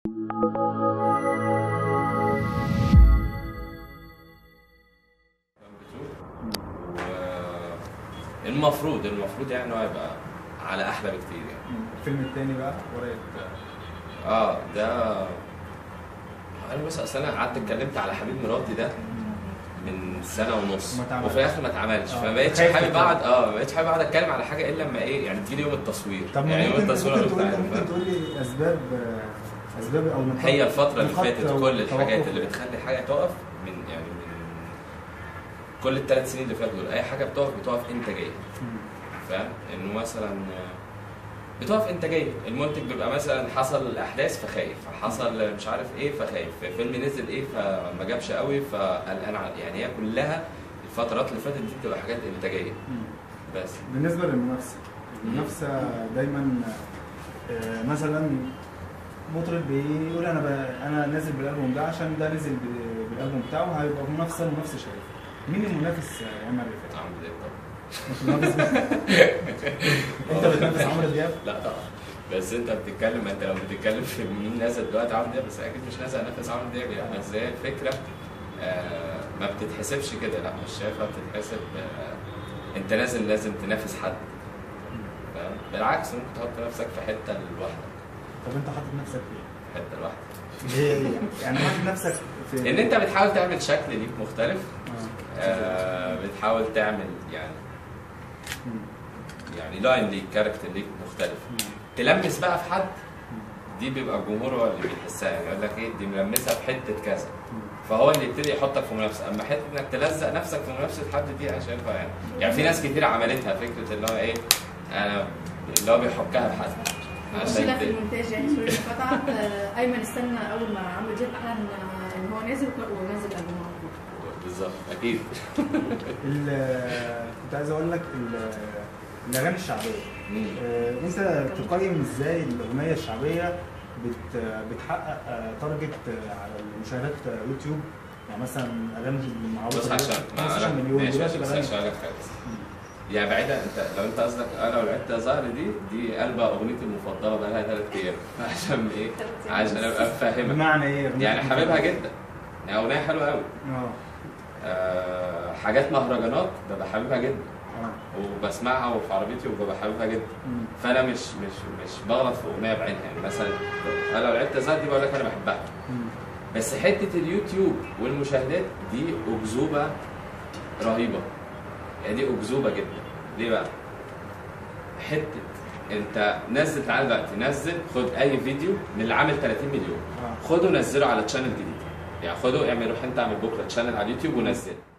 المفروض المفروض يعني إن هو يبقى على احلى بكتير يعني الفيلم التاني بقى قريب اه ده انا بس اصل انا قعدت اتكلمت على حبيب مراتي ده من سنه ونص وما اتعملش. وفي الاخر ما اتعملش آه. فما بقتش خايف حابب تتكلم. اقعد اه ما بقتش حابب اقعد اتكلم على حاجه الا لما ايه يعني تجيلي يوم التصوير طب يعني ما يوم ممكن التصوير ممكن أنا تقول بتاع- ممكن تقول لي اسباب اسباب او نقاط هي الفترة اللي نقاط فاتت تو- كل الحاجات توقف. اللي بتخلي حاجة تقف من يعني من كل الثلاث سنين اللي فاتوا دول أي حاجة بتقف بتقف إنتاجية مم. فاهم؟ إنه مثلا بتقف إنتاجية المنتج بيبقى مثلا حصل الأحداث فخايف حصل مش عارف إيه فخايف فيلم نزل إيه فما جابش قوي فقلقان على- يعني هي كلها الفترات اللي فاتت دي بتبقى حاجات إنتاجية مم. بس بالنسبه للمنافسه المنافسه دايما آه، مثلا مطرب بيقول انا ب... انا نازل بالالبوم ده عشان ده نزل ب- بالالبوم بتاعه هيبقى منافسه منافسه شريفه مين المنافس آه، عمر رفاعي؟ عامل إيه طبعا مش منافس انت بتنافس عمرو دياب؟ لا طبعا بس انت بتتكلم ما انت لو بتتكلم في مين نازل دلوقتي عمرو دياب بس اكيد مش نازل انافس عمرو دياب يعني بس هي الفكره آه ما بتتحسبش كده لا مش شايفها بتتحسب آه انت نازل لازم تنافس حد فاهم؟ بالعكس ممكن تحط نفسك في حته لوحدك طب انت حاطط نفسك فين؟ حته لوحدك ليه؟ يعني حاطط نفسك في ان انت بتحاول تعمل شكل ليك مختلف آه. آه بتحاول تعمل يعني مم. يعني لاين ليك كاركتر ليك مختلف مم. تلمس بقى في حد دي بيبقى الجمهور هو اللي بيحسها يعني يقول لك ايه دي ملمسها في حته كذا مم. فهو اللي يبتدي يحطك في منافسه اما حته انك تلزق نفسك في منافسه حد دي انا شايفها يعني يعني في ناس كتير عملتها فكره اللي هو ايه انا اللي هو بيحكها بحد مشكلة عشان في ت- المونتاج يعني سوري المقاطعة آه، أيمن استنى أول ما عمرو دياب أعلن آه، إن هو نازل ونازل ألبوم على طول. بالظبط اكيد ال- كنت عايز اقول لك ال- الاغاني الشعبيه مم. آه، انت تقيم ازاي الاغنيه الشعبيه بت بتحقق آه، تارجت آه، على المشاهدات آه، يوتيوب يعني مثلا اغاني المعروفه بص عشان ما 15 انا مليون ماشي دلوقتي عشان بس الاغاني عشان أقول لك حاجه يعني بعيدا انت لو انت قصدك انا لو لعبت يا زهر دي دي قلبة اغنيتي المفضله بقى لها ثلاث ايام عشان ايه؟ عشان ابقى فاهمك بمعنى ايه أغنية يعني حاببها جدا يعني اغنيه حلوه قوي اه آه حاجات مهرجانات ببقى حاببها جدا اه وبسمعها وفي عربيتي وببقى حاببها جدا مم. فانا مش مش مش بغلط في اغنيه بعينها يعني مثلا انا لو لعبت زهر دي بقول لك انا بحبها مم. بس حته اليوتيوب والمشاهدات دي اكذوبه رهيبه يعني دي اكذوبه جدا ليه بقى؟ حته انت نزل تعالى دلوقتي نزل خد اي فيديو من اللي عامل 30 مليون اه خده نزله على تشانل جديد يعني خده اعمل روح انت اعمل بكره تشانل على اليوتيوب ونزله